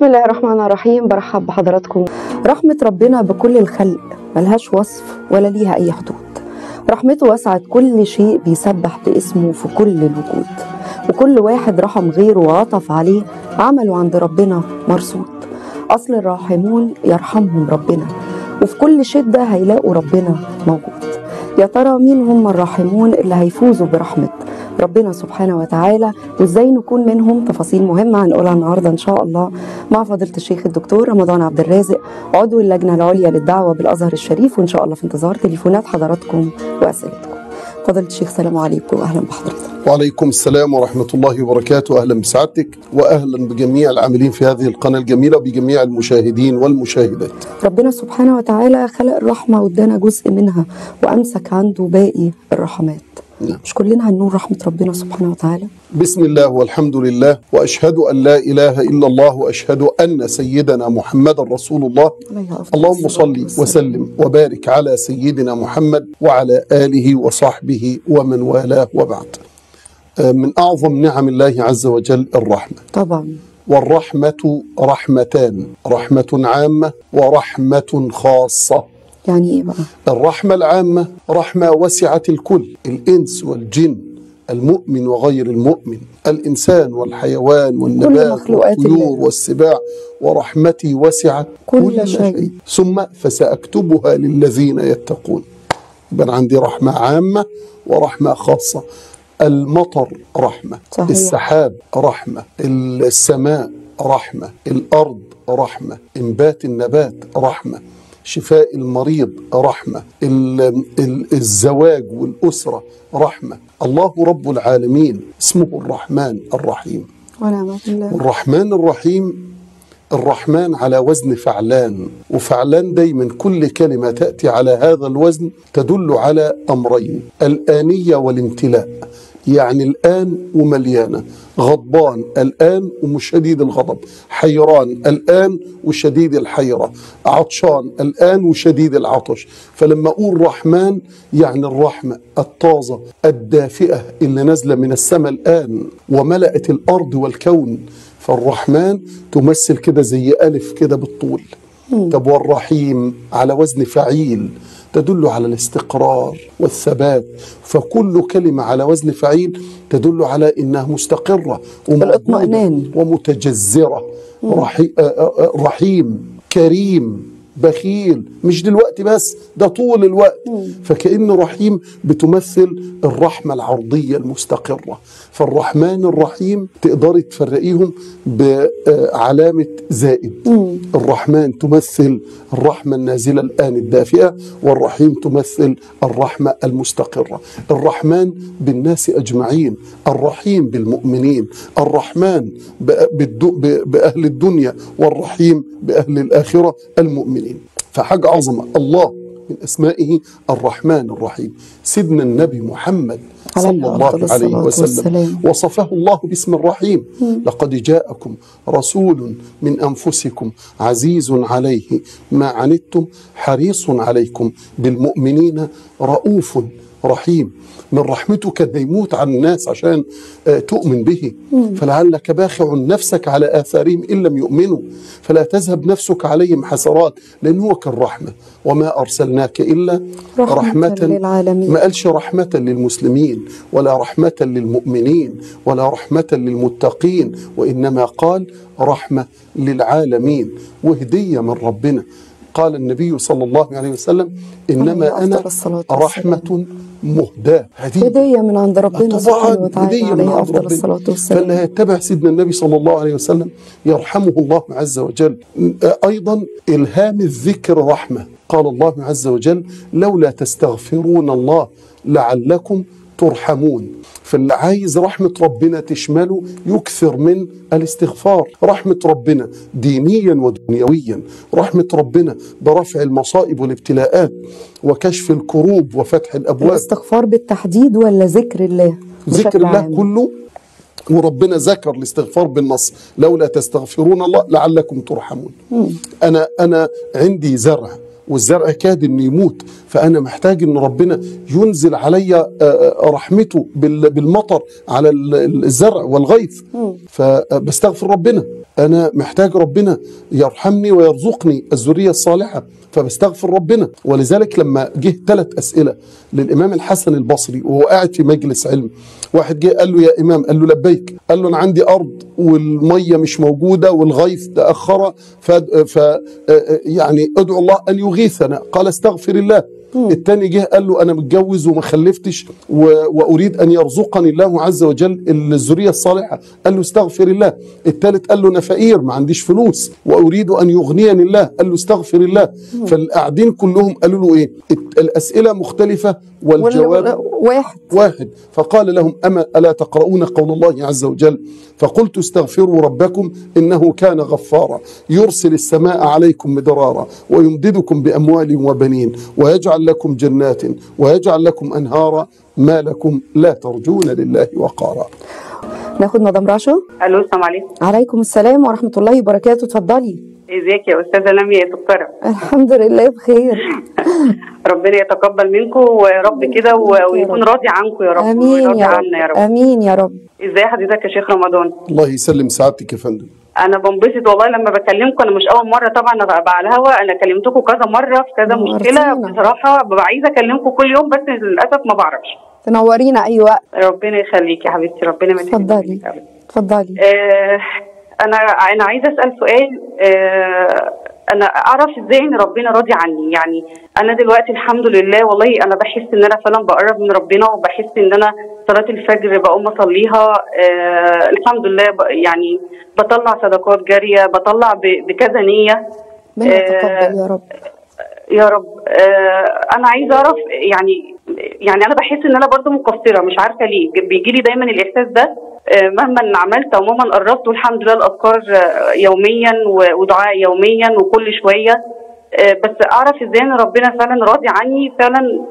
بسم الله الرحمن الرحيم برحب بحضراتكم رحمة ربنا بكل الخلق ملهاش وصف ولا ليها أي حدود رحمته وسعت كل شيء بيسبح باسمه في كل الوجود وكل واحد رحم غيره وعطف عليه عمله عند ربنا مرصود أصل الراحمون يرحمهم ربنا وفي كل شدة هيلاقوا ربنا موجود يا ترى مين هم الراحمون اللي هيفوزوا برحمة ربنا سبحانه وتعالى وازاي نكون منهم تفاصيل مهمة هنقولها النهاردة إن شاء الله مع فضيلة الشيخ الدكتور رمضان عبد الرازق عضو اللجنة العليا للدعوة بالأزهر الشريف وإن شاء الله في انتظار تليفونات حضراتكم وأسئلتكم فضيلة الشيخ سلام عليكم وأهلا بحضرتك وعليكم السلام ورحمة الله وبركاته أهلا بسعادتك وأهلا بجميع العاملين في هذه القناة الجميلة وبجميع المشاهدين والمشاهدات ربنا سبحانه وتعالى خلق الرحمة وادانا جزء منها وأمسك عنده باقي الرحمات نعم. مش كلنا هنقول رحمة ربنا سبحانه وتعالى بسم الله والحمد لله وأشهد أن لا إله إلا الله وأشهد أن سيدنا محمد رسول الله عليه أفضل اللهم الصلاة صل والسلام. وسلم وبارك على سيدنا محمد وعلى آله وصحبه ومن والاه وبعد آه، من أعظم نعم الله عز وجل الرحمة طبعا والرحمة رحمتان رحمة عامة ورحمة خاصة يعني إيه بقى الرحمة العامة رحمة وسعت الكل الإنس والجن المؤمن وغير المؤمن الإنسان والحيوان والنبات مخلوقات والطيور الله. والسباع ورحمتي وسعت كل شيء. ثم فسأكتبها للذين يتقون يبقى أنا عندي رحمة عامة ورحمة خاصة المطر رحمة صحيح. السحاب رحمة السماء رحمة الأرض رحمة إنبات النبات رحمة شفاء المريض رحمة ال- ال- الزواج والأسرة رحمة الله رب العالمين اسمه الرحمن الرحيم ونعم بالله الرحمن الرحيم الرحمن على وزن فعلان وفعلان دايما كل كلمة تأتي على هذا الوزن تدل على أمرين الآنية والامتلاء يعني الآن ومليانة غضبان الآن ومش شديد الغضب حيران الآن وشديد الحيرة عطشان الآن وشديد العطش فلما أقول رحمن يعني الرحمة الطازة الدافئة اللي نازلة من السماء الآن وملأت الأرض والكون فالرحمن تمثل كده زي ألف كده بالطول طب والرحيم على وزن فعيل تدل على الاستقرار والثبات فكل كلمة على وزن فعيل تدل على إنها مستقرة وموجودة الاطمئنان. ومتجذرة رحي... آه، آه، آه، رحيم كريم بخيل مش دلوقتي بس ده طول الوقت فكأن رحيم بتمثل الرحمة العرضية المستقرة فالرحمن الرحيم تقدري تفرقيهم بعلامة زائد الرحمن تمثل الرحمة النازلة الآن الدافئة والرحيم تمثل الرحمة المستقرة الرحمن بالناس أجمعين الرحيم بالمؤمنين الرحمن ب- بالدو- ب- بأهل الدنيا والرحيم بأهل الآخرة المؤمنين فحاجة عظمة الله من أسمائه الرحمن الرحيم سيدنا النبي محمد عليه صلى أفضل الله عليه الصلاة وسلم والسلام. وصفه الله باسم الرحيم لقد جاءكم رسول من أنفسكم عزيز عليه ما عنتم حريص عليكم بالمؤمنين رؤوف رحيم من رحمته كان يموت عن الناس عشان آه، تؤمن به فلعلك باخع نفسك على آثارهم إن لم يؤمنوا فلا تذهب نفسك عليهم حسرات لأن هو كان رحمة وما أرسلناك إلا رحمة رحمة للعالمين. ما قالش رحمة للمسلمين ولا رحمة للمؤمنين ولا رحمة للمتقين وإنما قال رحمة للعالمين وهدية من ربنا قال النبي صلى الله عليه وسلم عليه إنما أفضل أنا الصلاة والسلام. رحمة مهداة هدية هدية من عند ربنا سبحانه طبعا وتعالى هدية من عليه عند أفضل ربنا الصلاة فاللي والسلام هيتبع سيدنا النبي صلى الله عليه وسلم يرحمه الله عز وجل أيضا إلهام الذكر رحمة قال الله عز وجل لولا تستغفرون الله لعلكم ترحمون فاللي عايز رحمة ربنا تشمله يكثر من الاستغفار رحمة ربنا دينيا ودنيويا رحمة ربنا برفع المصائب والابتلاءات وكشف الكروب وفتح الأبواب الاستغفار بالتحديد ولا ذكر الله ذكر بشكل الله عام؟ كله وربنا ذكر الاستغفار بالنص لولا تستغفرون الله لعلكم ترحمون انا انا عندي زرع والزرع كاد انه يموت فانا محتاج ان ربنا ينزل علي آه، آه، رحمته بال- بالمطر على ال- الزرع والغيث فبستغفر ربنا انا محتاج ربنا يرحمني ويرزقني الذريه الصالحه فبستغفر ربنا ولذلك لما جه ثلاث اسئله للامام الحسن البصري وهو قاعد في مجلس علم واحد جه قال له يا امام قال له لبيك قال له انا عندي ارض والميه مش موجوده والغيث تاخر ف, ف يعني ادعو الله ان يغيثنا قال استغفر الله التاني جه قال له انا متجوز وما خلفتش و... واريد ان يرزقني الله عز وجل الذريه الصالحه قال له استغفر الله التالت قال له انا فقير ما عنديش فلوس واريد ان يغنيني الله قال له استغفر الله فالقاعدين كلهم قالوا له ايه الت- الاسئله مختلفه والجواب وال- واحد واحد فقال لهم أما ألا تقرؤون قول الله عز وجل فقلت استغفروا ربكم إنه كان غفارا يرسل السماء عليكم مدرارا ويمددكم بأموال وبنين ويجعل لكم جنات ويجعل لكم أنهارا ما لكم لا ترجون لله وقارا ناخد مدام رشا الو السلام عليكم عليكم السلام ورحمه الله وبركاته اتفضلي ازيك يا استاذه لميا يا سكره الحمد لله بخير ربنا يتقبل منكم ويا رب كده و- ويكون راضي عنكم يا رب امين وراضي يا عنا يا رب رب امين يا رب ازاي حضرتك يا شيخ رمضان الله يسلم سعادتك يا فندم انا بنبسط والله لما بكلمكم انا مش اول مره طبعا ابقى على الهوا انا كلمتكم كذا مره في كذا مشكله نورتينا. بصراحه ببقى عايزه اكلمكم كل يوم بس للاسف ما بعرفش تنورينا اي وقت ربنا يخليك يا حبيبتي ربنا ما يحرمنيش اتفضلي منك أبدا. اتفضلي آه، انا انا عايزه اسال سؤال آه، انا اعرف ازاي ان ربنا راضي عني يعني انا دلوقتي الحمد لله والله انا بحس ان انا فعلا بقرب من ربنا وبحس ان انا صلاه الفجر بقوم اصليها آه، الحمد لله ب- يعني بطلع صدقات جاريه بطلع ب- بكذا نيه من يتقبل يا رب يا رب آه انا عايزه اعرف يعني يعني انا بحس ان انا برضو مقصره مش عارفه ليه بيجي لي دايما الاحساس ده آه مهما عملت او مهما قربت والحمد لله الاذكار آه، يوميا و- ودعاء يوميا وكل شويه آه بس اعرف ازاي ان ربنا فعلا راضي عني فعلا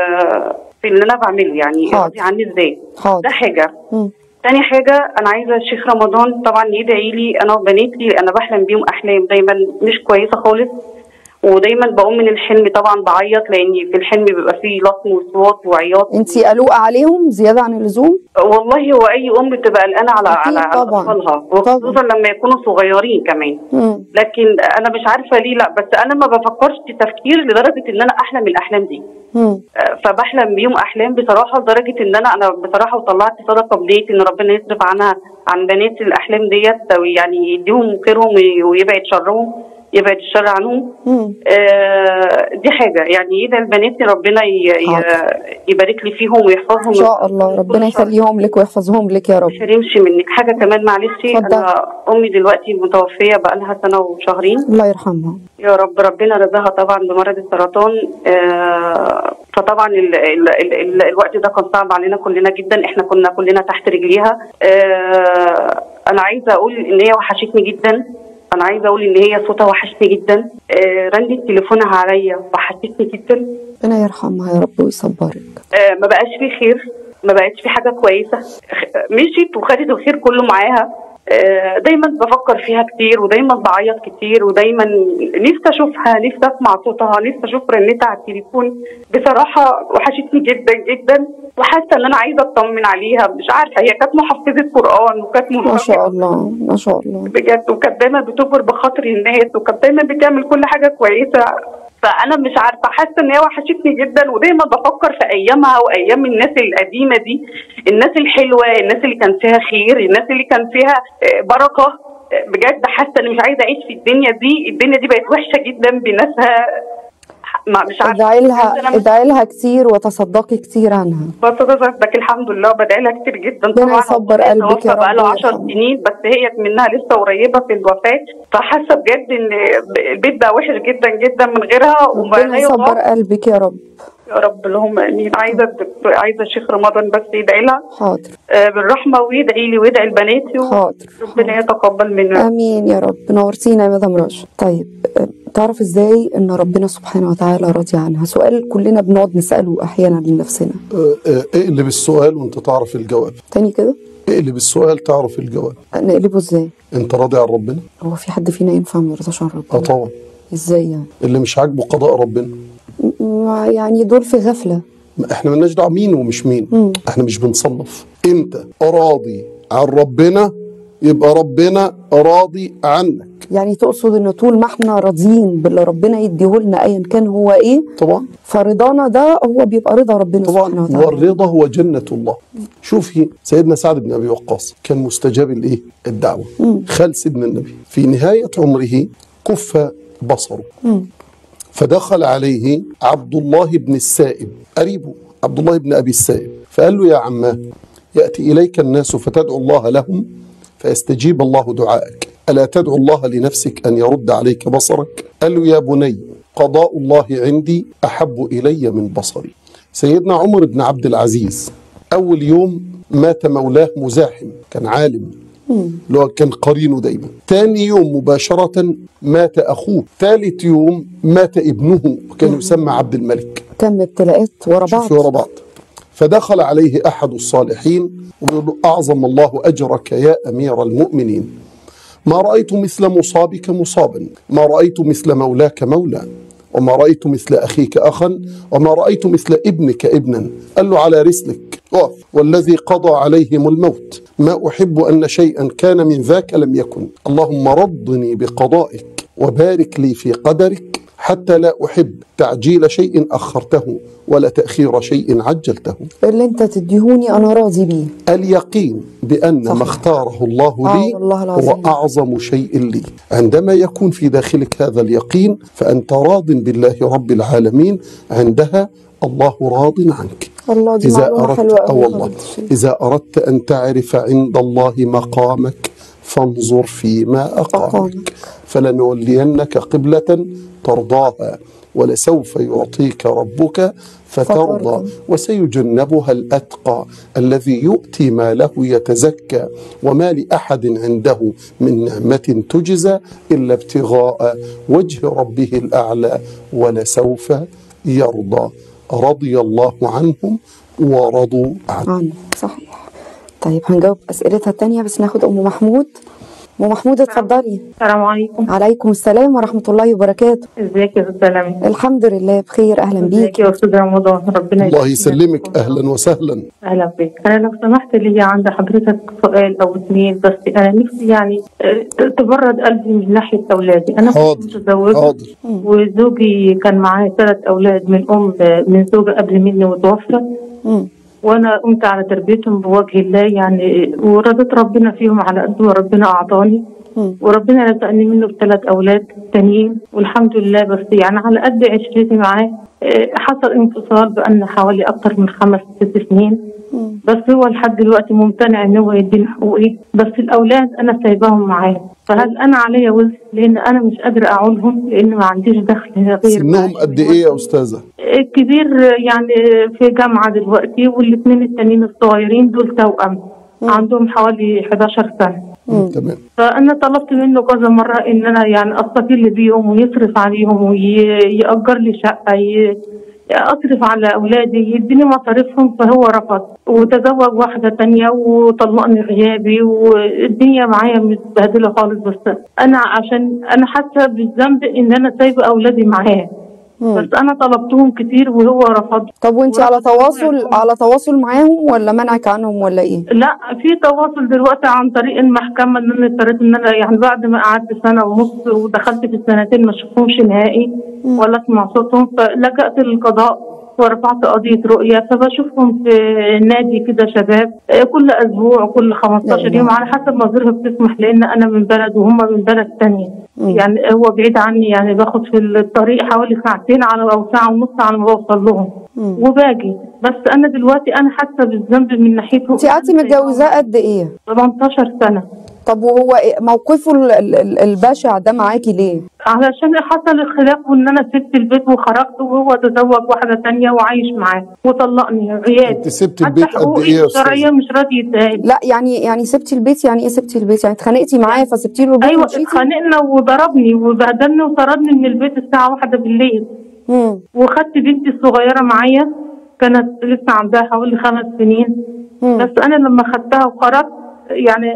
آه في اللي انا بعمله يعني حاضر. راضي عني ازاي حاضر ده حاجه مم. تاني حاجة أنا عايزة الشيخ رمضان طبعا يدعي لي أنا وبناتي أنا بحلم بيهم أحلام دايما مش كويسة خالص ودايما بقوم من الحلم طبعا بعيط لأن في الحلم بيبقى فيه لطم وصوات وعياط انتي قلوقه عليهم زياده عن اللزوم والله هو أي أم بتبقى قلقانة على أكيد على على طبعاً. أطفالها طبعاً. وخصوصا لما يكونوا صغيرين كمان مم. لكن أنا مش عارفة ليه لا بس أنا ما بفكرش تفكير لدرجة إن أنا أحلم الأحلام دي مم. فبحلم بيهم احلام بصراحه لدرجه ان انا انا بصراحه وطلعت صدقه بنيتي ان ربنا يصرف عنها عن بناتي الاحلام ديت أو يعني يديهم خيرهم وي- ويبعد شرهم يبعد الشر عنهم مم. آه دي حاجه يعني يدعي لبناتي ربنا ي- ي- حاضر. يبارك لي فيهم ويحفظهم ان شاء الله ربنا يخليهم لك ويحفظهم لك يا رب مش هنمشي منك حاجه كمان معلش اتفضل. انا امي دلوقتي متوفيه بقى لها سنه وشهرين الله يرحمها يا رب ربنا رزقها طبعا بمرض السرطان آه فطبعا ال ال ال ال الوقت ده كان صعب علينا كلنا جدا احنا كنا كلنا تحت رجليها آه انا عايزه اقول ان هي وحشتني جدا انا عايزه اقول ان هي صوتها وحشني جدا آه رنت تليفونها عليا وحشتني جدا ربنا يرحمها يا رب ويصبرك آه ما بقاش في خير ما بقتش في حاجه كويسه خ- مشيت وخدت الخير كله معاها آه، دايما بفكر فيها كتير ودايما بعيط كتير ودايما نفسي اشوفها نفسي اسمع صوتها نفسي اشوف رنتها على التليفون بصراحه وحشتني جدا جدا وحاسه ان انا عايزه اطمن عليها مش عارفه هي كانت محفظه قران وكانت ما شاء مربية الله ما شاء الله بجد وكانت دايما بتكبر بخاطر الناس وكانت دايما بتعمل كل حاجه كويسه فانا مش عارفه حاسه ان هي وحشتني جدا ودايما بفكر في ايامها وايام الناس القديمه دي الناس الحلوه الناس اللي كان فيها خير الناس اللي كان فيها آه، بركه آه، بجد حاسه اني مش عايزه اعيش في الدنيا دي الدنيا دي بقت وحشه جدا بناسها ما مش عارفه ادعي لها أنا مش ادعي لها كتير وتصدقي كتير عنها بتصدق الحمد لله بدعي لها كتير جدا ربنا طبعا يصبر هو قلبك يا توفى بقاله رب 10 ويرحمه. سنين بس هي منها لسه قريبه في الوفاه فحاسه بجد ان البيت بقى وحش جدا جدا من غيرها وبقى ربنا لا يصبر يطاق. قلبك يا رب يا رب اللهم امين عايزه الدكتور- عايزه الشيخ رمضان بس يدعي لها حاضر آه، بالرحمه ويدعي لي ويدعي لبناتي حاضر ربنا يتقبل منا امين يا رب نورتينا يا مدام رشا طيب آه، تعرف ازاي ان ربنا سبحانه وتعالى راضي عنها سؤال كلنا بنقعد نساله احيانا لنفسنا آه، آه، اقلب السؤال وانت تعرف الجواب تاني كده اقلب السؤال تعرف الجواب نقلبه ازاي انت راضي عن ربنا هو في حد فينا ينفع ما يرضاش عن اه ربنا طبعا ازاي يعني اللي مش عاجبه قضاء ربنا م- يعني دول في غفله احنا مالناش دعوه مين ومش مين احنا مش بنصنف انت راضي عن ربنا يبقى ربنا راضي عنك يعني تقصد ان طول ما احنا راضيين باللي ربنا يديهولنا ايا كان هو ايه طبعا فرضانا ده هو بيبقى رضا ربنا طبعا سبحانه وتعالى والرضا هو جنة الله شوفي سيدنا سعد بن أبي وقاص كان مستجاب الإيه الدعوة خال سيدنا النبي في نهاية عمره كف بصره فدخل عليه عبد الله بن السائب قريبه عبد الله بن أبي السائب فقال له يا عماه يأتي إليك الناس فتدعو الله لهم فيستجيب الله دعائك ألا تدعو الله لنفسك أن يرد عليك بصرك قال له يا بني قضاء الله عندي أحب إلي من بصري سيدنا عمر بن عبد العزيز أول يوم مات مولاه مزاحم كان عالم اللي هو كان قرينه دايما تاني يوم مباشرة مات أخوه ثالث يوم مات ابنه وكان يسمى عبد الملك كم ابتلاءات ورا بعض شوفي ورا بعض فدخل عليه أحد الصالحين ويقول له أعظم الله أجرك يا أمير المؤمنين ما رأيت مثل مصابك مصابا ما رأيت مثل مولاك مولا وما رأيت مثل أخيك أخا وما رأيت مثل ابنك ابنا قال له على رسلك اقف والذي قضى عليهم الموت ما أحب أن شيئا كان من ذاك لم يكن اللهم رضني بقضائك وبارك لي في قدرك حتى لا أحب تعجيل شيء أخرته ولا تأخير شيء عجلته اللي انت تديهوني انا راضي بيه اليقين بأن صح. ما اختاره الله آه لي والله العظيم. هو أعظم شيء لي عندما يكون في داخلك هذا اليقين فأنت راض بالله رب العالمين عندها الله راض عنك الله دي إذا معلومه أردت حلوه أو قوي والله إذا أردت أن تعرف عند الله مقامك فانظر فيما أقامك أقامك. فلنولينك قبلة ترضاها ولسوف يعطيك ربك فترضى فترضى. وسيجنبها الأتقى الذي يؤتي ماله يتزكى وما لأحد عنده من نعمة تجزى إلا ابتغاء وجه ربه الأعلى ولسوف يرضى رضي الله عنهم ورضوا عنه عنه صحيح طيب هنجاوب اسئلتها التانية بس ناخد ام محمود ام محمود اتفضلي السلام عليكم عليكم السلام ورحمه الله وبركاته ازيك يا استاذ سلامي الحمد لله بخير اهلا ازيك بيك يا استاذ رمضان ربنا الله يبارك يسلمك فيك. أهلا وسهلا اهلا بك انا لو سمحت لي عند حضرتك سؤال او اثنين بس انا نفسي يعني آه، ت- تبرد قلبي من ناحيه اولادي انا كنت حاضر متزوجه حاضر وزوجي كان معايا ثلاث اولاد من ام من زوجه قبل مني وتوفى مم. وانا قمت على تربيتهم بوجه الله يعني ورضيت ربنا فيهم على قد ما ربنا اعطاني مم. وربنا رزقني منه بثلاث اولاد تانيين والحمد لله بس يعني على قد عشرتي معاه آه، حصل انفصال بقالنا حوالي اكتر من خمس ست سنين بس هو لحد دلوقتي ممتنع ان هو يديني حقوقي بس الاولاد انا سايباهم معاه فهل انا عليا وزر لان انا مش قادره اعولهم لان ما عنديش دخل غير سنهم معاشي قد إيه يا أستاذة الكبير يعني في جامعة دلوقتي والاثنين التانيين الصغيرين دول توأم عندهم حوالي 11 سنة تمام فأنا طلبت منه كذا مرة إن أنا يعني أستقل بيهم ويصرف عليهم ويأجر لي شقة ي- أصرف على أولادي يديني مصاريفهم فهو رفض وتزوج واحدة تانية وطلقني غيابي والدنيا معايا متبهدلة خالص بس أنا عشان أنا حاسة بالذنب إن أنا سايبة أولادي معاه بس أنا طلبتهم كتير وهو رفض طب وانت على تواصل على تواصل معاهم ولا منعك عنهم ولا ايه لا في تواصل دلوقتي عن طريق المحكمه ان انا اضطريت ان انا يعني بعد ما قعدت سنه ونص ودخلت في السنتين ما اشوفهمش نهائي ولا اسمع صوتهم فلجأت للقضاء ورفعت قضية رؤية فبشوفهم في نادي كده شباب آه، كل أسبوع كل 15 يوم على حسب ما ظروفها بتسمح لأن أنا من بلد وهم من بلد تانية يعني هو بعيد عني يعني باخد في الطريق حوالي ساعتين على أو ساعة ونص على ما بوصل لهم وباجي بس أنا دلوقتي أنا حاسة بالذنب من ناحيتهم انت قعدتي متجوزاه قد ايه 18 سنة طب وهو إيه موقفه ال- ال- ال- البشع ده معاكي ليه علشان حصل الخلاف وان انا سبت البيت وخرجت وهو تزوج واحده تانية وعايش معاه وطلقني غياب أنت سبت البيت قد إيه يا الشرعيه أستاذة مش راضي يتقال لا يعني يعني سبتي البيت يعني ايه سبتي البيت يعني اتخانقتي معاه فسبتي له البيت ايوه ومشيتي اتخانقنا وضربني وبهدلني وطردني من البيت الساعه واحدة بالليل مم. وخدت بنتي الصغيره معايا كانت لسه عندها حوالي خمس سنين مم. بس انا لما خدتها وخرجت يعني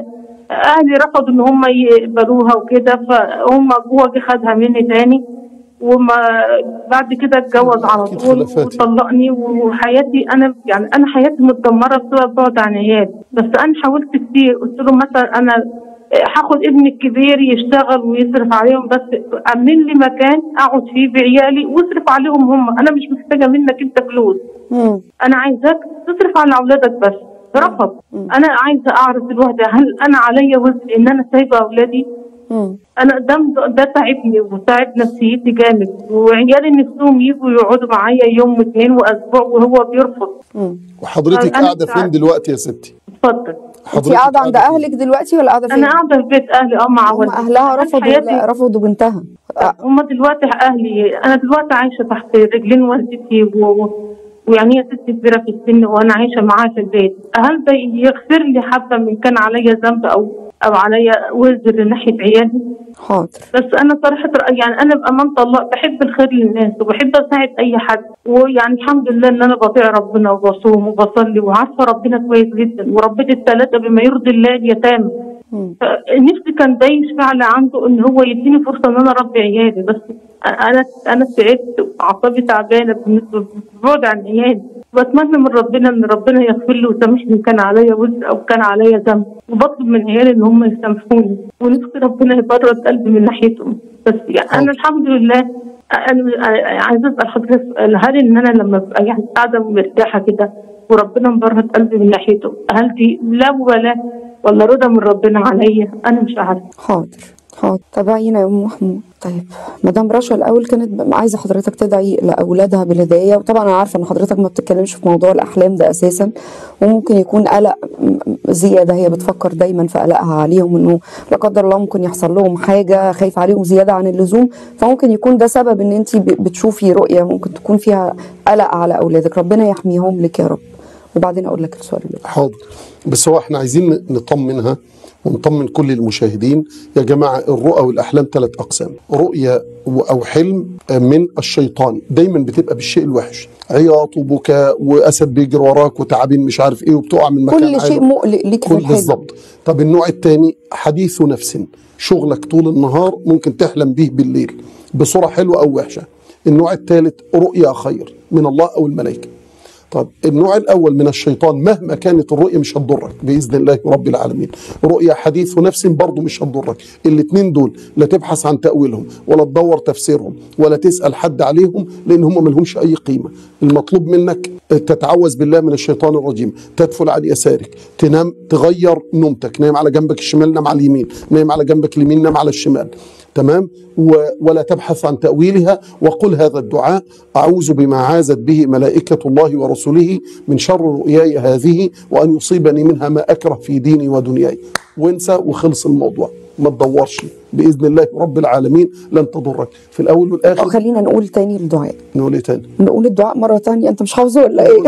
اهلي رفضوا ان هم يقبلوها وكده فهم جوه جه خدها مني تاني وما بعد كده اتجوز على أكيد طول خلافات. وطلقني وحياتي انا يعني انا حياتي متدمره بسبب بعد عن عيالي بس انا حاولت كتير قلت له مثلا انا هاخد ابني الكبير يشتغل ويصرف عليهم بس اعمل لي مكان اقعد فيه بعيالي واصرف عليهم هم انا مش محتاجه منك انت فلوس مم. انا عايزاك تصرف على اولادك بس رفض انا عايزه اعرف دلوقتي هل انا عليا وزن ان انا سايبه اولادي مم. انا ده ده تعبني وتعب نفسيتي جامد وعيالي نفسهم يجوا يقعدوا معايا يوم واثنين واسبوع وهو بيرفض مم. وحضرتك أنا قاعده مش فين عارفة. دلوقتي يا ستي اتفضل انت حضرتك قاعده عند فين؟ اهلك دلوقتي ولا قاعده فين؟ انا قاعده في بيت اهلي اه مع هم والدتي اهلها أنا رفضوا حياتي رفضوا بنتها آه، هم دلوقتي اهلي انا دلوقتي عايشه تحت رجلين والدتي و... و- ويعني هي ست كبيره في السن وانا عايشه معاها في البيت هل ده يغفر لي حبه من كان عليا ذنب او او عليا وزر ناحيه عيالي حاضر بس انا صراحه رأيي يعني انا بامانه الله بحب الخير للناس وبحب اساعد اي حد ويعني الحمد لله ان انا بطيع ربنا وبصوم وبصلي وعارفه ربنا كويس جدا وربيت الثلاثه بما يرضي الله اليتامى مم. نفسي كان ده يشفع لي عنده ان هو يديني فرصه ان انا اربي عيالي بس انا انا تعبت واعصابي تعبانه بالنسبه بعد عن عيالي بتمنى من ربنا ان ربنا يغفر لي ويسامحني ان كان عليا وزر او كان عليا ذنب وبطلب من عيالي ان هم يسامحوني ونفسي ربنا يبرد قلبي من ناحيتهم بس يعني انا الحمد لله انا عايزه اسال حضرتك سؤال هل ان انا لما ابقى يعني قاعده مرتاحه كده وربنا مبرد قلبي من ناحيته هل دي لا مبالاه ولا رضا من ربنا عليا انا مش عارفه حاضر حاضر تابعينا يا ام محمود طيب مدام رشا الاول كانت ب- عايزه حضرتك تدعي لاولادها بالهدايه وطبعا انا عارفه ان حضرتك ما بتتكلمش في موضوع الاحلام ده اساسا وممكن يكون قلق م- زياده هي بتفكر دايما في قلقها عليهم انه لا قدر الله ممكن يحصل لهم حاجه خايفه عليهم زياده عن اللزوم فممكن يكون ده سبب ان انت ب- بتشوفي رؤيه ممكن تكون فيها قلق على اولادك ربنا يحميهم لك يا رب وبعدين اقول لك السؤال اللي بعده. حاضر بس هو احنا عايزين نطمنها ونطمن كل المشاهدين يا جماعة الرؤى والأحلام ثلاث أقسام رؤية و- أو حلم من الشيطان دايما بتبقى بالشيء الوحش عياط وبكاء وأسد بيجري وراك وتعابين مش عارف إيه وبتقع من مكان كل شيء عالي. مقلق ليك في كل الحلم بالظبط طب النوع الثاني حديث نفس شغلك طول النهار ممكن تحلم به بالليل بصورة حلوة أو وحشة النوع الثالث رؤيا خير من الله أو الملائكة طب النوع الأول من الشيطان مهما كانت الرؤية مش هتضرك بإذن الله رب العالمين رؤيا حديث نفس برضه مش هتضرك الاثنين دول لا تبحث عن تأويلهم ولا تدور تفسيرهم ولا تسأل حد عليهم لأن هم ملهمش أي قيمة المطلوب منك تتعوذ بالله من الشيطان الرجيم تدفل عن يسارك تنام تغير نومتك نايم على جنبك الشمال نام على اليمين نايم على جنبك اليمين نام على الشمال تمام و ولا تبحث عن تأويلها وقل هذا الدعاء أعوذ بما عازت به ملائكة الله ورسله من شر رؤياي هذه وأن يصيبني منها ما أكره في ديني ودنياي وانسى وخلص الموضوع ما تدورش بإذن الله رب العالمين لن تضرك في الأول أو والآخر خلينا نقول تاني الدعاء نقول إيه تاني نقول الدعاء مرة تانية أنت مش حافظه ولا إيه؟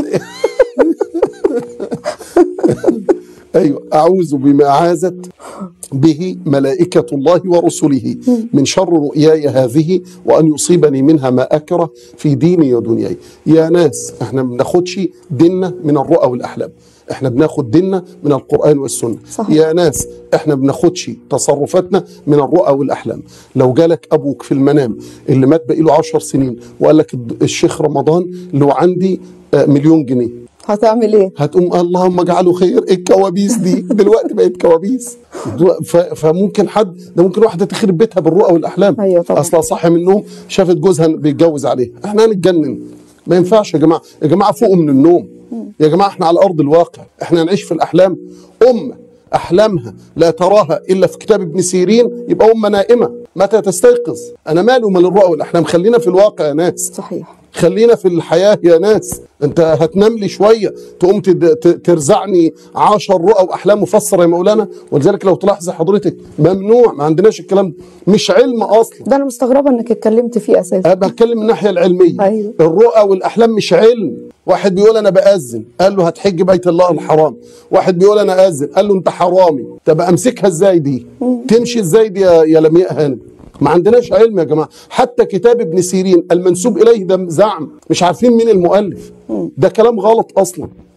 أيوة أعوذ بما عازت به ملائكة الله ورسله من شر رؤياي هذه وأن يصيبني منها ما أكره في ديني ودنياي يا ناس احنا ما بناخدش ديننا من الرؤى والأحلام احنا بناخد ديننا من القرآن والسنة صحيح. يا ناس احنا بناخدش تصرفاتنا من الرؤى والأحلام لو جالك أبوك في المنام اللي مات بقيله عشر سنين وقال لك الد- الشيخ رمضان له عندي آه، مليون جنيه هتعمل إيه؟ هتقوم اللهم اجعله خير إيه الكوابيس دي دلوقتي بقت كوابيس ف- فممكن حد ده ممكن واحده تخرب بيتها بالرؤى والاحلام أيوة طبعا. اصلا صاحي من النوم شافت جوزها بيتجوز عليها احنا هنتجنن ما ينفعش يا جماعه يا جماعه فوقوا من النوم يا جماعه احنا على ارض الواقع احنا هنعيش في الاحلام امه احلامها لا تراها الا في كتاب ابن سيرين يبقى امه نائمه متى تستيقظ انا مالي ومال الرؤى والاحلام خلينا في الواقع يا ناس صحيح خلينا في الحياة يا ناس انت هتنام لي شوية تقوم تد- ت- ترزعني عشر رؤى وأحلام مفسرة يا مولانا ولذلك لو تلاحظ حضرتك ممنوع ما عندناش الكلام ده مش علم أصلا ده أنا مستغربة إنك اتكلمت فيه أساسا أنا بتكلم من الناحية العلمية أيوة. الرؤى والأحلام مش علم واحد بيقول أنا بأذن قال له هتحج بيت الله الحرام واحد بيقول أنا أذن قال له أنت حرامي طب أمسكها إزاي دي تمشي إزاي دي يا, يا لمياء هانم ما عندناش علم يا جماعة حتى كتاب ابن سيرين المنسوب إليه ده زعم مش عارفين مين المؤلف ده كلام غلط أصلا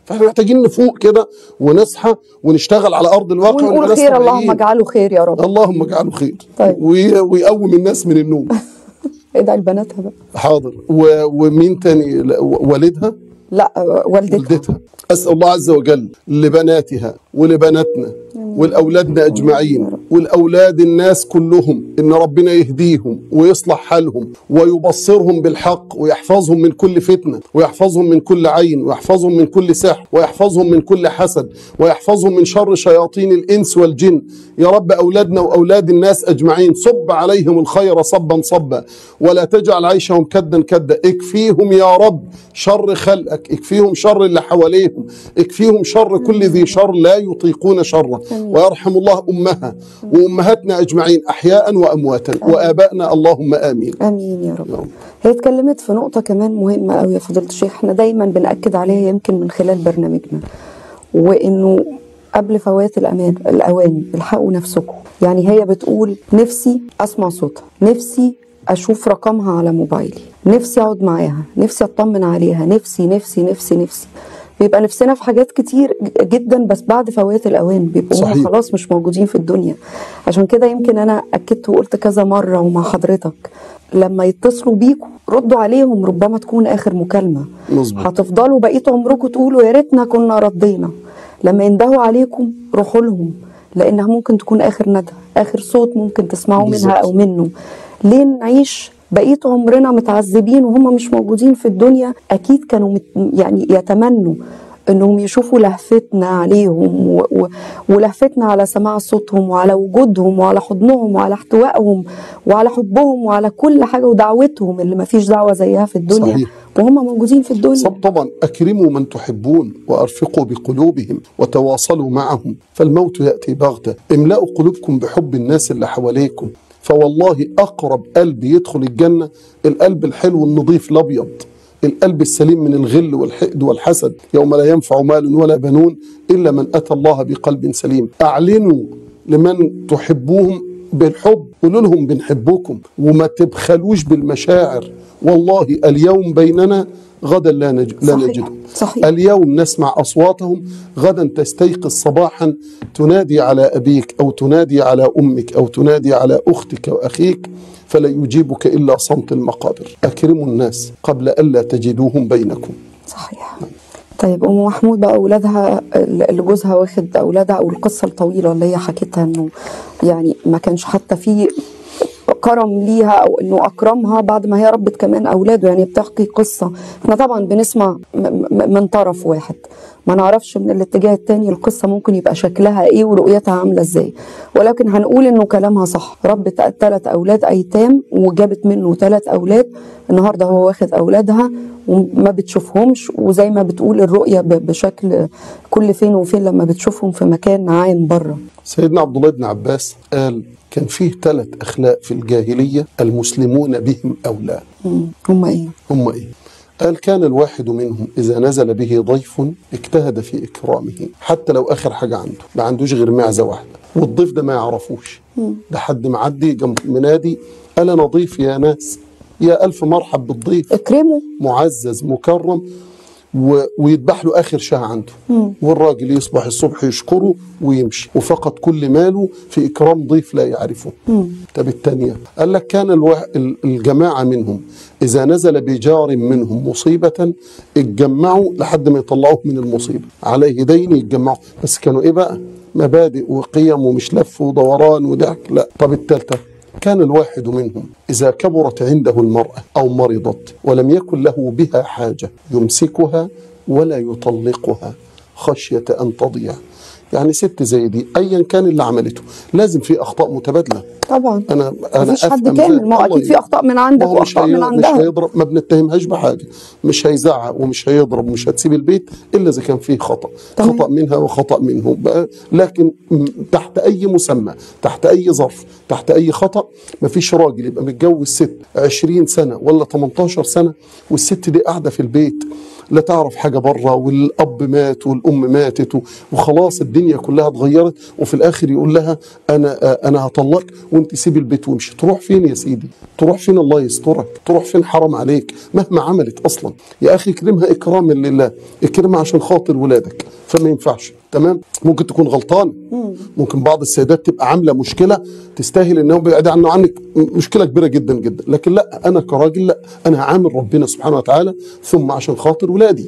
فاحنا محتاجين نفوق كده ونصحى ونشتغل على ارض الواقع ونبقى ونقول ناس خير اللهم طبيعيين. اجعله خير يا رب اللهم اجعله خير طيب. وي- ويقوم الناس من النوم ادعي لبناتها بقى حاضر و- ومين تاني لا، و- والدها لا والدتها والدتها أسأل الله عز وجل لبناتها ولبناتنا ولأولادنا أجمعين والأولاد الناس كلهم إن ربنا يهديهم ويصلح حالهم ويبصرهم بالحق ويحفظهم من كل فتنة ويحفظهم من كل عين ويحفظهم من كل سحر ويحفظهم من كل حسد ويحفظهم من شر شياطين الإنس والجن يا رب أولادنا وأولاد الناس أجمعين صب عليهم الخير صبا صبا ولا تجعل عيشهم كدا كدا اكفيهم يا رب شر خلقك اكفيهم شر اللي حواليهم اكفيهم شر كل ذي شر لا يطيقون شره ويرحم الله أمها وأمهاتنا أجمعين أحياء وأمواتا وآبائنا اللهم آمين امين يا رب هي اتكلمت في نقطه كمان مهمه قوي يا فضيله الشيخ احنا دايما بناكد عليها يمكن من خلال برنامجنا وانه قبل فوات الامان الاوان الحقوا نفسكم يعني هي بتقول نفسي اسمع صوتها نفسي اشوف رقمها على موبايلي نفسي اقعد معاها نفسي اطمن عليها نفسي نفسي نفسي نفسي بيبقى نفسنا في حاجات كتير جدا بس بعد فوات الاوان بيبقوا هم صحيح. خلاص مش موجودين في الدنيا عشان كده يمكن انا اكدت وقلت كذا مره ومع حضرتك لما يتصلوا بيكم ردوا عليهم ربما تكون اخر مكالمه مظبوط. هتفضلوا بقيت عمركم تقولوا يا ريتنا كنا ردينا لما يندهوا عليكم روحوا لهم لانها ممكن تكون اخر ندى اخر صوت ممكن تسمعوا منها بالظبط. او منه ليه نعيش بقية عمرنا متعذبين وهم مش موجودين في الدنيا أكيد كانوا مت يعني يتمنوا انهم يشوفوا لهفتنا عليهم و... و... ولهفتنا على سماع صوتهم وعلى وجودهم وعلى حضنهم وعلى احتوائهم وعلى حبهم وعلى كل حاجه ودعوتهم اللي ما فيش دعوه زيها في الدنيا صحيح. وهم موجودين في الدنيا صب طبعا أكرموا من تحبون وأرفقوا بقلوبهم وتواصلوا معهم فالموت يأتي بغتة املأوا قلوبكم بحب الناس اللي حواليكم فوالله أقرب قلب يدخل الجنة القلب الحلو النظيف الأبيض القلب السليم من الغل والحقد والحسد يوم لا ينفع مال ولا بنون إلا من أتى الله بقلب سليم أعلنوا لمن تحبوهم بالحب قولوا لهم بنحبكم وما تبخلوش بالمشاعر والله اليوم بيننا غدا لا, نج... لا صحيح. نجدهم صحيح. اليوم نسمع أصواتهم غدا تستيقظ صباحا تنادي على أبيك أو تنادي على أمك أو تنادي على أختك وأخيك فلا يجيبك إلا صمت المقابر أكرموا الناس قبل ألا تجدوهم بينكم صحيح طيب ام محمود بقى اولادها اللي جوزها واخد اولادها او القصه الطويله اللي هي حكيتها انه يعني ما كانش حتى في كرم ليها او انه اكرمها بعد ما هي ربت كمان اولاده يعني بتحكي قصه احنا طبعا بنسمع م- م- من طرف واحد ما نعرفش من الاتجاه التاني القصه ممكن يبقى شكلها ايه ورؤيتها عامله ازاي ولكن هنقول انه كلامها صح ربت ثلاث اولاد ايتام وجابت منه ثلاث اولاد النهارده هو واخد اولادها وما بتشوفهمش وزي ما بتقول الرؤيه ب- بشكل كل فين وفين لما بتشوفهم في مكان عام بره سيدنا عبد الله بن عباس قال كان فيه ثلاث أخلاق في الجاهلية المسلمون بهم أولى مم. هم ايه هم إيه؟ قال كان الواحد منهم إذا نزل به ضيف اجتهد في إكرامه حتى لو آخر حاجة عنده ما عندوش غير معزة واحدة والضيف ده ما يعرفوش ده حد معدي جنب منادي قال أنا ضيف يا ناس يا ألف مرحب بالضيف اكرموا معزز مكرم و... ويذبح له اخر شاه عنده والراجل يصبح الصبح يشكره ويمشي وفقط كل ماله في اكرام ضيف لا يعرفه طب الثانيه قال لك كان الو... ال- الجماعه منهم اذا نزل بجار منهم مصيبه اتجمعوا لحد ما يطلعوه من المصيبه عليه دين يتجمعوا بس كانوا ايه بقى مبادئ وقيم ومش لف ودوران وضحك لا طب الثالثه كان الواحد منهم إذا كبرت عنده المرأة أو مرضت ولم يكن له بها حاجة يمسكها ولا يطلقها خشية أن تضيع يعني ست زي دي أيا كان اللي عملته لازم في أخطاء متبادلة طبعا أنا أنا مفيش حد أفهم كامل ذلك. ما هو الله اكيد في ي- اخطاء من عندك ما هو مش واخطاء هي... من مش عندها هيضرب ما بنتهمهاش بحاجه مش هيزعق ومش هيضرب ومش هتسيب البيت الا اذا كان فيه خطا تمام. خطا منها وخطا منه بقى لكن م- تحت اي مسمى تحت اي ظرف تحت اي خطا ما فيش راجل يبقى متجوز ست 20 سنه ولا 18 سنه والست دي قاعده في البيت لا تعرف حاجه بره والاب مات والام ماتت و- وخلاص الدنيا كلها اتغيرت وفي الاخر يقول لها انا انا هطلقك وان وانت سيب البيت وامشي تروح فين يا سيدي تروح فين الله يسترك تروح فين حرام عليك مهما عملت اصلا يا اخي اكرمها اكراما لله اكرمها عشان خاطر ولادك فما ينفعش تمام ممكن تكون غلطان ممكن بعض السيدات تبقى عامله مشكله تستاهل انهم بعيد عنه عنك مشكله كبيره جدا جدا لكن لا انا كراجل لا انا هعامل ربنا سبحانه وتعالى ثم عشان خاطر ولادي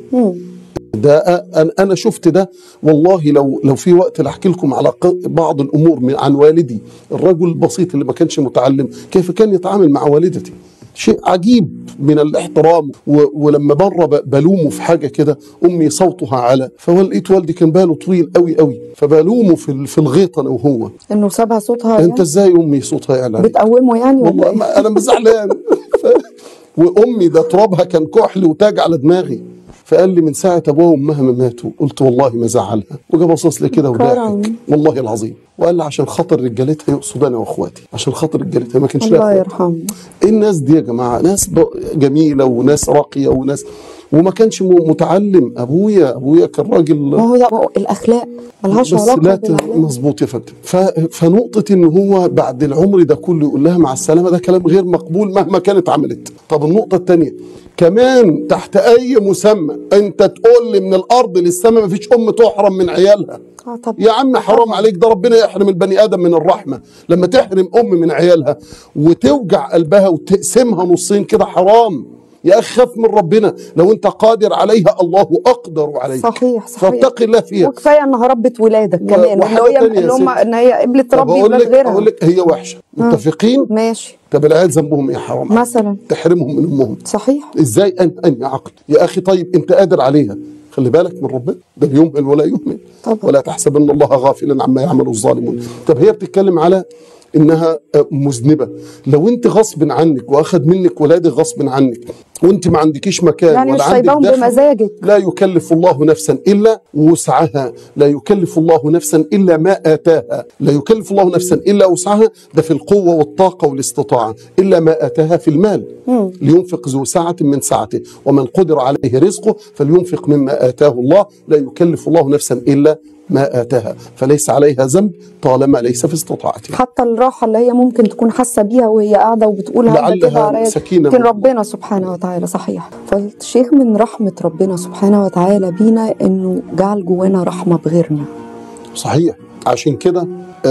ده انا انا شفت ده والله لو لو في وقت لاحكي لكم على ق- بعض الامور من عن والدي الرجل البسيط اللي ما كانش متعلم كيف كان يتعامل مع والدتي شيء عجيب من الاحترام و ولما مره ب- بلومه في حاجه كده امي صوتها على فلقيت والدي كان باله طويل قوي قوي فبلومه في ال- في الغيط انا وهو انه سابها صوتها انت يعني ازاي امي صوتها يعلى عليك؟ بتقومه يعني ولا والله إيه؟ ما انا زعلان ف- وامي ده ترابها كان كحل وتاج على دماغي فقال لي من ساعه ابوها وامها ما ماتوا قلت والله ما زعلها وجا باصص لي كده وضحك كرم. والله العظيم وقال لي عشان خاطر رجالتها يقصد انا واخواتي عشان خاطر رجالتها ما كانش لها الله إخوات. يرحمه ايه الناس دي يا جماعه ناس ب- جميله وناس راقيه وناس وما كانش م- متعلم ابويا ابويا كان راجل ما هو ده ما هو الاخلاق ملهاش بس علاقه لا ت- بالعلم مظبوط يا فندم ف- فنقطة ان هو بعد العمر ده كله يقول لها مع السلامة ده كلام غير مقبول مهما كانت عملت طب النقطة الثانية كمان تحت اي مسمى انت تقول لي من الارض للسماء ما فيش ام تحرم من عيالها اه طب يا عم حرام عليك ده ربنا يحرم البني ادم من الرحمه لما تحرم ام من عيالها وتوجع قلبها وتقسمها نصين كده حرام يا اخي خاف من ربنا لو انت قادر عليها الله اقدر عليك صحيح صحيح فاتق الله فيها وكفايه انها ربت ولادك و- كمان وحاجة وان هي تانية يا ان هم ستي. ان هي قبلت طب تربي اقول ولاد لك غيرها اقول لك هي وحشه متفقين ماشي طب العيال ذنبهم ايه حرام عليك. مثلا تحرمهم من امهم صحيح ازاي ان ان عقل يا اخي طيب انت قادر عليها خلي بالك من ربنا ده بيمهل ولا يهمل طبعا. ولا تحسبن الله غافلا عما يعمل الظالمون طب هي بتتكلم على انها آه، مذنبه لو انت غصب عنك واخد منك ولادك غصب عنك وانت ما عندكيش مكان يعني مش ولا عندك سايباهم دخل بمزاجك لا يكلف الله نفسا الا وسعها لا يكلف الله نفسا الا ما اتاها لا يكلف الله نفسا الا وسعها ده في القوه والطاقه والاستطاعه الا ما اتاها في المال لينفق ذو سعه من سعته ومن قدر عليه رزقه فلينفق مما اتاه الله لا يكلف الله نفسا الا ما اتاها فليس عليها ذنب طالما ليس في استطاعتها حتى الراحه اللي هي ممكن تكون حاسه بيها وهي قاعده وبتقول هذا لعلها كده عليا سكينة لكن من- ربنا سبحانه وتعالى صحيح فالشيخ من رحمه ربنا سبحانه وتعالى بينا انه جعل جوانا رحمه بغيرنا صحيح عشان كده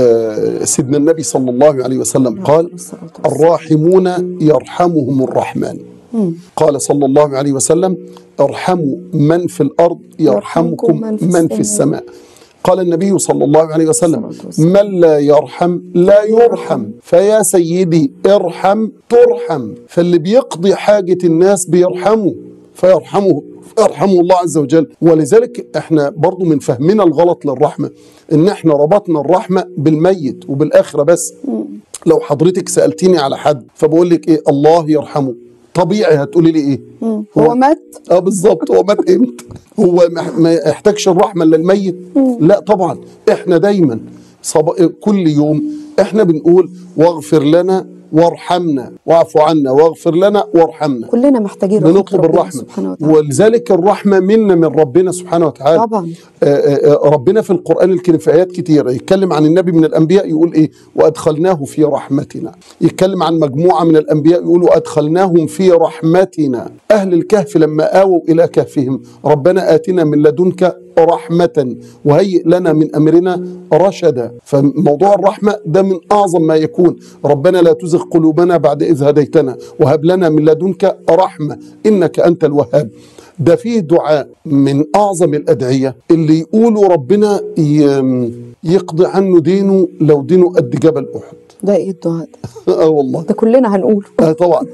آه، سيدنا النبي صلى الله عليه وسلم قال الصلاة والسلام. الراحمون يرحمهم الرحمن قال صلى الله عليه وسلم ارحموا من في الارض يرحمكم من في السماء قال النبي صلى الله عليه وسلم الصلاة والسلام. من لا يرحم لا يرحم فيا سيدي ارحم ترحم فاللي بيقضي حاجة الناس بيرحمه فيرحمه يرحمه الله عز وجل ولذلك احنا برضو من فهمنا الغلط للرحمة ان احنا ربطنا الرحمة بالميت وبالآخرة بس لو حضرتك سألتيني على حد فبقول لك ايه الله يرحمه طبيعي هتقولي لي ايه هو مات اه بالظبط هو مات امتى هو ما- ما يحتاجش الرحمه الا الميت لا طبعا احنا دايما صب... كل يوم احنا بنقول واغفر لنا وارحمنا واعف عنا واغفر لنا وارحمنا كلنا محتاجين رحمة بنطلب ربنا الرحمه سبحانه وتعالى ولذلك الرحمه منا من ربنا سبحانه وتعالى طبعا آه، آه، ربنا في القرآن الكريم في آيات كتيرة يتكلم عن النبي من الأنبياء يقول إيه وأدخلناه في رحمتنا يتكلم عن مجموعة من الأنبياء يقول وأدخلناهم في رحمتنا أهل الكهف لما آووا إلى كهفهم ربنا آتنا من لدنك رحمة وهيئ لنا من أمرنا رشدا فموضوع الرحمة ده من أعظم ما يكون ربنا لا تزغ قلوبنا بعد إذ هديتنا وهب لنا من لدنك رحمة إنك أنت الوهاب ده فيه دعاء من اعظم الادعيه اللي يقولوا ربنا ي- يقضي عنه دينه لو دينه قد جبل احد ده ايه الدعاء ده اه والله ده كلنا هنقوله آه طبعا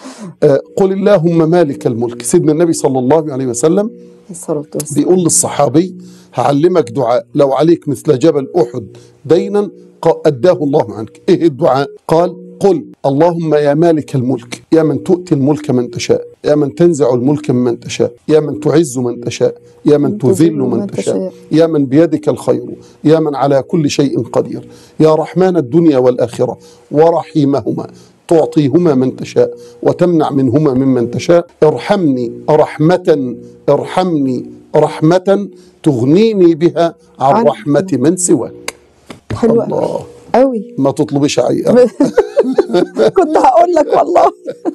آه قل اللهم مالك الملك سيدنا النبي صلى الله عليه وسلم الصلاة والسلام بيقول للصحابي هعلمك دعاء لو عليك مثل جبل احد دينا ق- اداه الله عنك ايه الدعاء قال قل اللهم يا مالك الملك يا من تؤتي الملك من تشاء يا من تنزع الملك ممن تشاء يا من تعز من تشاء يا من تذل من تشاء يا من بيدك الخير يا من على كل شيء قدير يا رحمن الدنيا والآخرة ورحيمهما تعطيهما من تشاء وتمنع منهما ممن تشاء ارحمني رحمة ارحمني رحمة تغنيني بها عن عن- رحمة من سواك حلو قوي الله قوي ما تطلبيش عي كنت هقول لك والله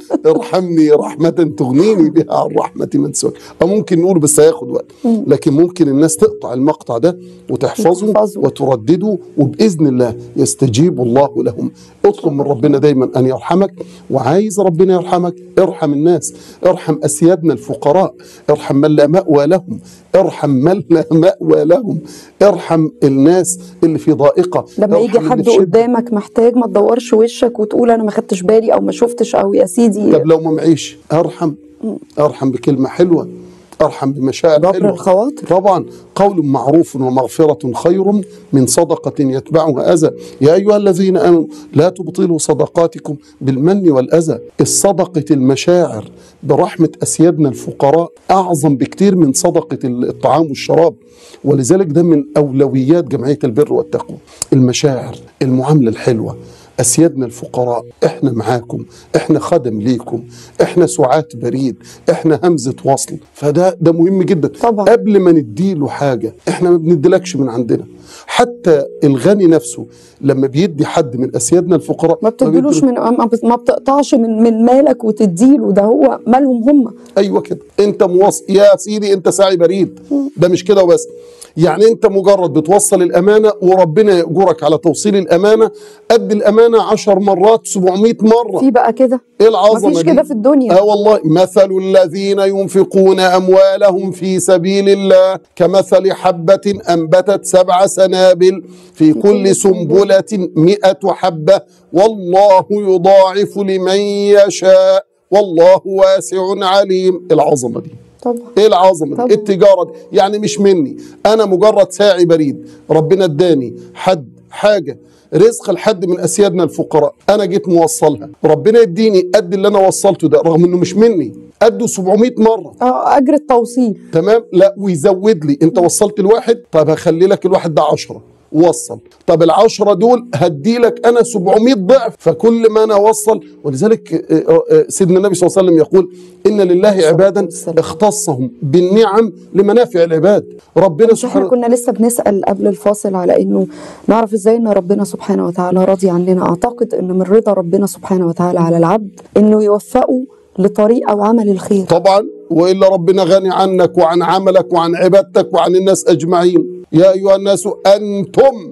ارحمني رحمة تغنيني بها عن رحمة من سواك أو ممكن نقول بس هياخد وقت لكن ممكن الناس تقطع المقطع ده وتحفظه وتحفظه. وتردده وبإذن الله يستجيب الله لهم اطلب من ربنا دايما أن يرحمك وعايز ربنا يرحمك ارحم الناس ارحم أسيادنا الفقراء ارحم من لا مأوى لهم ارحم من لا مأوى لهم ارحم الناس اللي في ضائقة لما ارحم يجي اللي حد في شدة. قدامك محتاج ما تدورش وشك وتقول انا ما خدتش بالي او ما شفتش او يا سيدي طب لو ما معيش ارحم ارحم بكلمه حلوه ارحم بمشاعر جبر حلوه الخواطر. طبعا قول معروف ومغفره خير من صدقه يتبعها اذى يا ايها الذين امنوا لا تبطلوا صدقاتكم بالمن والاذى الصدقه المشاعر برحمه اسيادنا الفقراء اعظم بكتير من صدقه الطعام والشراب ولذلك ده من اولويات جمعيه البر والتقوى المشاعر المعامله الحلوه أسيادنا الفقراء إحنا معاكم إحنا خدم ليكم إحنا سعاة بريد إحنا همزة وصل فده ده مهم جدا طبعا. قبل ما نديله حاجة إحنا ما بنديلكش من عندنا حتى الغني نفسه لما بيدي حد من أسيادنا الفقراء ما بتديلوش من ما بت- ما بتقطعش من من مالك وتديله ده هو مالهم هم ايوه كده انت موصل يا سيدي انت ساعي بريد ده مش كده وبس يعني انت مجرد بتوصل الامانه وربنا ياجرك على توصيل الامانه قد الامانه عشر مرات 700 مره في بقى كده ايه العظمه مفيش دي؟ كده في الدنيا. اه والله مثل الذين ينفقون اموالهم في سبيل الله كمثل حبه انبتت سبع سنابل في كل سنبله مئة حبه والله يضاعف لمن يشاء والله واسع عليم العظمه دي طبعا ايه العظمه طبعا. دي التجاره دي يعني مش مني انا مجرد ساعي بريد ربنا اداني حد حاجه رزق لحد من اسيادنا الفقراء انا جيت موصلها ربنا يديني قد اللي انا وصلته ده رغم انه مش مني قده 700 مره اه اجر التوصيل تمام لا ويزود لي انت وصلت الواحد طب هخلي لك الواحد ده 10 وصل طب العشرة دول هدي لك انا 700 ضعف فكل ما انا اوصل ولذلك آه، آه، سيدنا النبي صلى الله عليه وسلم يقول ان لله عبادا والسلام. اختصهم بالنعم لمنافع العباد ربنا مش احنا سبحانه كنا لسه بنسال قبل الفاصل على انه نعرف ازاي ان ربنا سبحانه وتعالى راضي عننا اعتقد ان من رضا ربنا سبحانه وتعالى على العبد انه يوفقه لطريق او عمل الخير طبعا والا ربنا غني عنك وعن عملك وعن عبادتك وعن الناس اجمعين يا ايها الناس انتم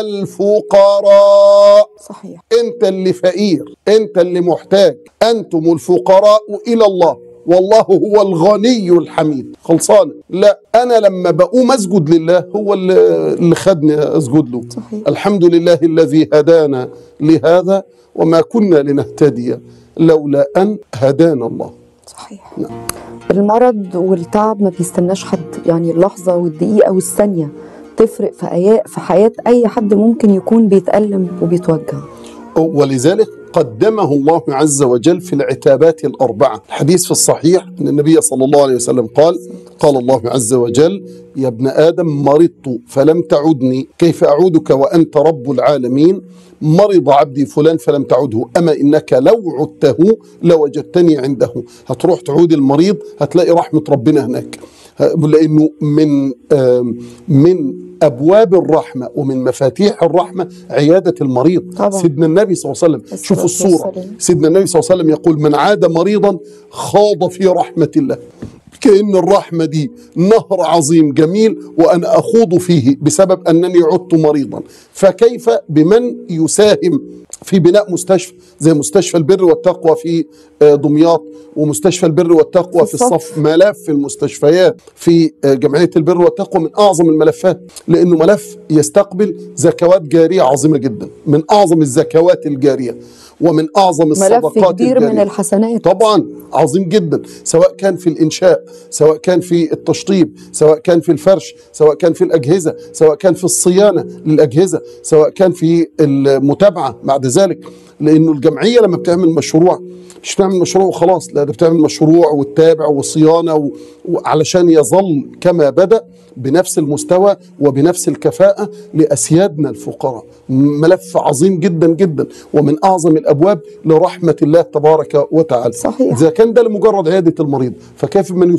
الفقراء صحيح انت اللي فقير انت اللي محتاج انتم الفقراء الى الله والله هو الغني الحميد خلصان لا انا لما بقوم اسجد لله هو اللي اللي خدني اسجد له صحيح. الحمد لله الذي هدانا لهذا وما كنا لنهتدي لولا ان هدانا الله صحيح المرض والتعب ما بيستناش حد يعني اللحظه والدقيقه والثانيه تفرق في أي... في حياه اي حد ممكن يكون بيتالم وبيتوجع ولذلك قدمه الله عز وجل في العتابات الأربعة الحديث في الصحيح أن النبي صلى الله عليه وسلم قال قال الله عز وجل يا ابن آدم مرضت فلم تعدني كيف أعودك وأنت رب العالمين مرض عبدي فلان فلم تعده أما إنك لو عدته لوجدتني عنده هتروح تعود المريض هتلاقي رحمة ربنا هناك لأنه من آم، من أبواب الرحمة ومن مفاتيح الرحمة عيادة المريض طبعا. سيدنا النبي صلى الله عليه وسلم الصلاة شوفوا الصورة والسلام. سيدنا النبي صلى الله عليه وسلم يقول من عاد مريضا خاض في رحمة الله كأن الرحمة دي نهر عظيم جميل وأنا أخوض فيه بسبب أنني عدت مريضا فكيف بمن يساهم في بناء مستشفى زي مستشفى البر والتقوى في آه، دمياط ومستشفى البر والتقوى في في الصف. الصف ملف المستشفيات في آه، جمعية البر والتقوى من أعظم الملفات لأنه ملف يستقبل زكوات جارية عظيمة جدا من أعظم الزكوات الجارية ومن أعظم ملف الصدقات كبير من الجارية. الحسنات طبعا عظيم جدا سواء كان في الانشاء سواء كان في التشطيب سواء كان في الفرش سواء كان في الاجهزه سواء كان في الصيانه للاجهزه سواء كان في المتابعه بعد ذلك لانه الجمعيه لما بتعمل مشروع مش بتعمل مشروع وخلاص لا ده بتعمل مشروع وتتابع وصيانه و... وعلشان يظل كما بدا بنفس المستوى وبنفس الكفاءه لاسيادنا الفقراء ملف عظيم جدا جدا ومن اعظم الابواب لرحمه الله تبارك وتعالى صحيح. اذا كان ده لمجرد عياده المريض فكيف من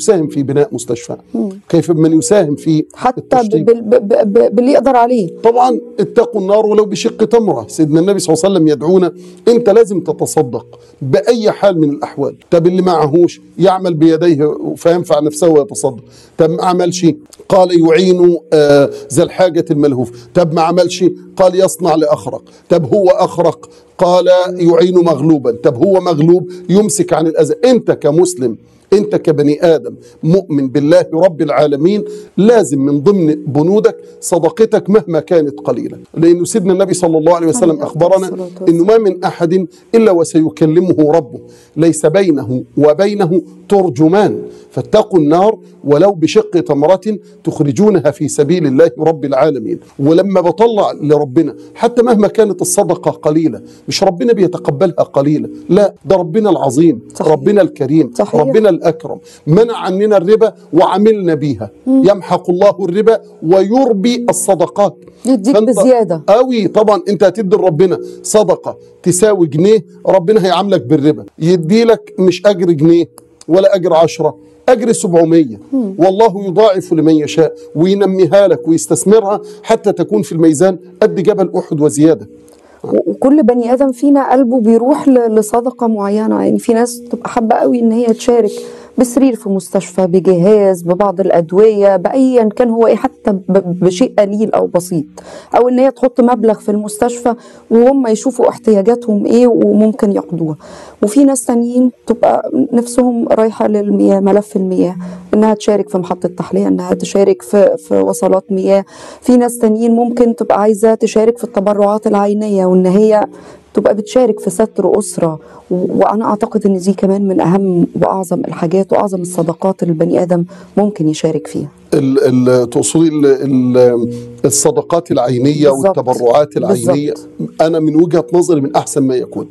يساهم في بناء مستشفى كيف من يساهم في حتى التشطيب بال- ب- ب- ب- باللي يقدر عليه طبعا اتقوا النار ولو بشق تمره سيدنا النبي صلى الله عليه وسلم يدعونا انت لازم تتصدق باي حال من الاحوال طب اللي معهوش يعمل بيديه فينفع نفسه ويتصدق طب ما عملش قال يعين آه، ذا الحاجه الملهوف طب ما عملش قال يصنع لاخرق طب هو اخرق قال يعين مغلوبا طب هو مغلوب يمسك عن الاذى انت كمسلم انت كبني ادم مؤمن بالله رب العالمين لازم من ضمن بنودك صدقتك مهما كانت قليله لانه سيدنا النبي صلى الله عليه وسلم عليه اخبرنا الصلاة والسلام. انه ما من احد الا وسيكلمه ربه ليس بينه وبينه ترجمان فاتقوا النار ولو بشق تمرة تخرجونها في سبيل الله رب العالمين ولما بطلع لربنا حتى مهما كانت الصدقة قليلة مش ربنا بيتقبلها قليلة لا ده ربنا العظيم صحيح. ربنا الكريم صحيح. ربنا الأكرم منع عننا الربا وعملنا بيها يمحق الله الربا ويربي الصدقات يديك فأنت- بزيادة. قوي طبعا انت هتدي لربنا صدقه تساوي جنيه ربنا هيعاملك بالربا يدي لك مش اجر جنيه ولا اجر عشرة اجر 700 والله يضاعف لمن يشاء وينميها لك ويستثمرها حتى تكون في الميزان قد جبل احد وزياده و- وكل بني ادم فينا قلبه بيروح ل- لصدقه معينه يعني في ناس تبقى حابه قوي ان هي تشارك بسرير في مستشفى بجهاز ببعض الادويه بايا كان هو ايه حتى ب- بشيء قليل او بسيط او ان هي تحط مبلغ في المستشفى وهم يشوفوا احتياجاتهم ايه وممكن يقضوها وفي ناس تانيين تبقى نفسهم رايحه للمياه ملف المياه انها تشارك في محطه تحليه انها تشارك في في وصلات مياه في ناس تانيين ممكن تبقى عايزه تشارك في التبرعات العينيه وان هي تبقى بتشارك في ستر اسره و- وانا اعتقد ان دي كمان من اهم واعظم الحاجات واعظم الصدقات اللي البني ادم ممكن يشارك فيها ال- ال- تقصدي ال- ال- الصدقات العينيه بالظبط. والتبرعات العينيه بالظبط. انا من وجهه نظري من احسن ما يكون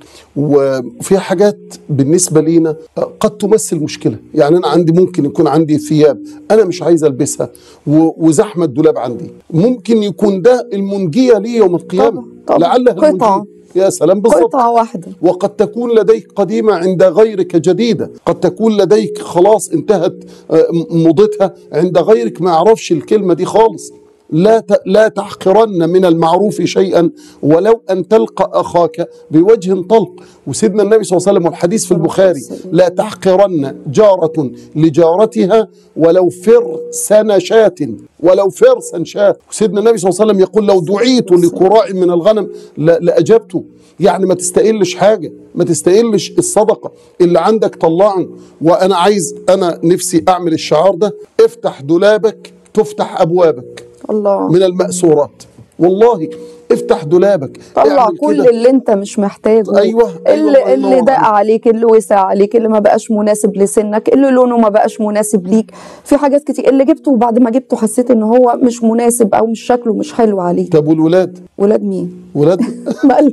وفي حاجات بالنسبه لينا قد تمثل مشكله يعني انا عندي ممكن يكون عندي ثياب انا مش عايز البسها و- وزحمه الدولاب عندي ممكن يكون ده المنجيه لي يوم القيامه طبعا، طبعا. لعلها قطعة. المنجية. يا سلام بالظبط قطعه واحده وقد تكون لديك قديمة عند غيرك جديدة قد تكون لديك خلاص انتهت آه، م- مضتها عند غيرك ما يعرفش الكلمة دي خالص لا ت- لا تحقرن من المعروف شيئا ولو ان تلقى اخاك بوجه طلق وسيدنا النبي صلى الله عليه وسلم والحديث في البخاري لا تحقرن جارة لجارتها ولو فرسن شاة ولو فرسا شاة وسيدنا النبي صلى الله عليه وسلم يقول لو دعيت لكراع من الغنم ل- لاجبته يعني ما تستقلش حاجة ما تستقلش الصدقة اللي عندك طلعه وأنا عايز أنا نفسي أعمل الشعار ده افتح دولابك تفتح أبوابك الله من المأسورات والله افتح دولابك طلع اعمل كل كده. اللي انت مش محتاجه أيوة، أيوة، الله اللي اللي ينور ضاق عليك. عليك اللي وسع عليك اللي ما بقاش مناسب لسنك اللي لونه ما بقاش مناسب ليك في حاجات كتير اللي جبته وبعد ما جبته حسيت ان هو مش مناسب او مش شكله مش حلو عليك طب والولاد ولاد مين ولاد ماله؟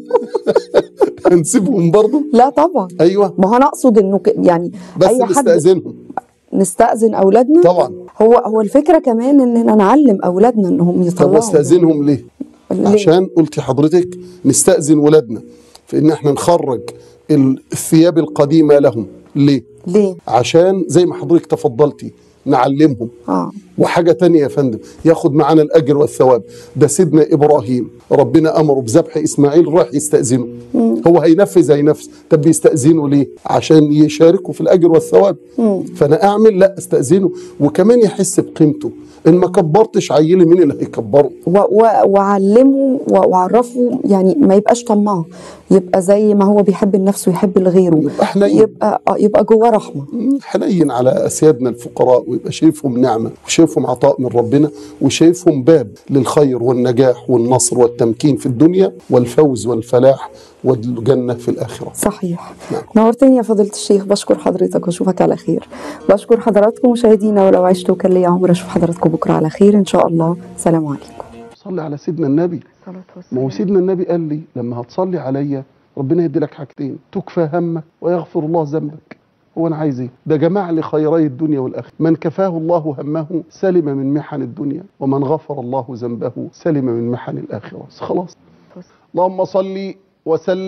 هنسيبهم برضه لا طبعا ايوه ما انا اقصد انه ك- يعني بس اي حد نستأذنهم نستأذن اولادنا طبعا هو هو الفكره كمان اننا نعلم اولادنا انهم طب يطلعوا استأذنهم ليه؟ ليه؟ عشان قلتي حضرتك نستأذن ولادنا في ان احنا نخرج الثياب القديمة لهم ليه؟ ليه عشان زي ما حضرتك تفضلتي نعلمهم اه وحاجة تانية يا فندم ياخد معانا الأجر والثواب ده سيدنا إبراهيم ربنا أمره بذبح إسماعيل راح يستأذنه هو هينفذ هينفذ طب بيستأذنه ليه عشان يشاركوا في الأجر والثواب فأنا أعمل لا أستأذنه وكمان يحس بقيمته إن ما كبرتش عيلي مين اللي هيكبره و- و- وعلمه و- وعرفه يعني ما يبقاش طماع يبقى زي ما هو بيحب النفس ويحب لغيره يبقى حنين. يبقى آه، يبقى جواه رحمه حنين على أسيادنا الفقراء ويبقى شايفهم نعمة وشايفهم عطاء من ربنا وشايفهم باب للخير والنجاح والنصر والتمكين في الدنيا والفوز والفلاح والجنة في الآخرة صحيح نعم. نورتني يا فضيله الشيخ بشكر حضرتك واشوفك على خير بشكر حضراتكم مشاهدينا ولو عشت وكان لي عمر اشوف حضراتكم بكره على خير ان شاء الله سلام عليكم صلي على سيدنا النبي ما هو سيدنا النبي قال لي لما هتصلي عليا ربنا يدي لك حاجتين تكفى همك ويغفر الله ذنبك هو انا عايز ايه ده جمع لي خيري الدنيا والاخره من كفاه الله همه سلم من محن الدنيا ومن غفر الله ذنبه سلم من محن الاخره خلاص اللهم صل وسلم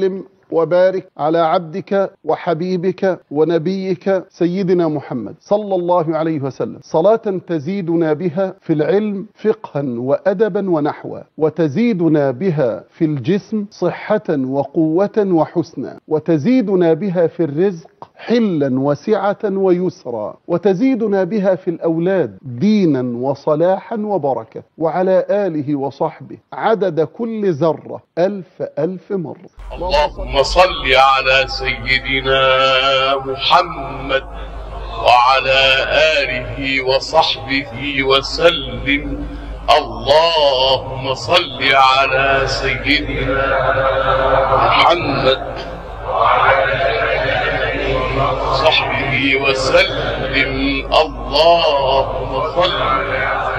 وبارك على عبدك وحبيبك ونبيك سيدنا محمد صلى الله عليه وسلم صلاة تزيدنا بها في العلم فقها وأدبا ونحوا وتزيدنا بها في الجسم صحة وقوة وحسنا وتزيدنا بها في الرزق حلا وسعة ويسرا وتزيدنا بها في الأولاد دينا وصلاحا وبركة وعلى آله وصحبه عدد كل ذرة ألف ألف مرة اللهم صل على سيدنا محمد وعلى آله وصحبه وسلم اللهم صل على سيدنا محمد وصحبه وسلم اللهم صل